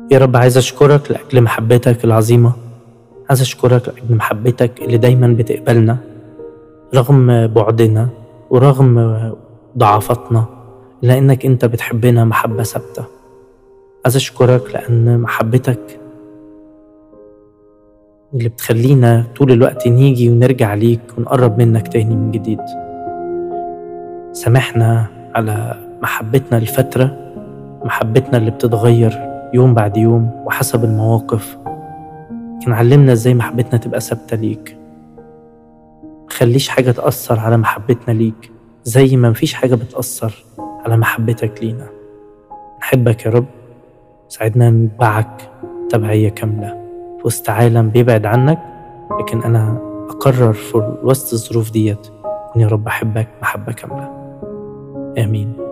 يا رب عايز أشكرك لأجل محبتك العظيمة عايز أشكرك لأجل محبتك اللي دايما بتقبلنا رغم بعدنا ورغم ضعفاتنا لأنك أنت بتحبنا محبة ثابتة عايز أشكرك لأن محبتك اللي بتخلينا طول الوقت نيجي ونرجع ليك ونقرب منك تاني من جديد سامحنا على محبتنا لفترة محبتنا اللي بتتغير يوم بعد يوم وحسب المواقف لكن علمنا ازاي محبتنا تبقى ثابتة ليك مخليش حاجة تأثر على محبتنا ليك زي ما مفيش حاجة بتأثر على محبتك لينا نحبك يا رب ساعدنا نتبعك تبعية كاملة في وسط عالم بيبعد عنك لكن أنا أقرر في وسط الظروف ديت إني يا رب أحبك محبة كاملة آمين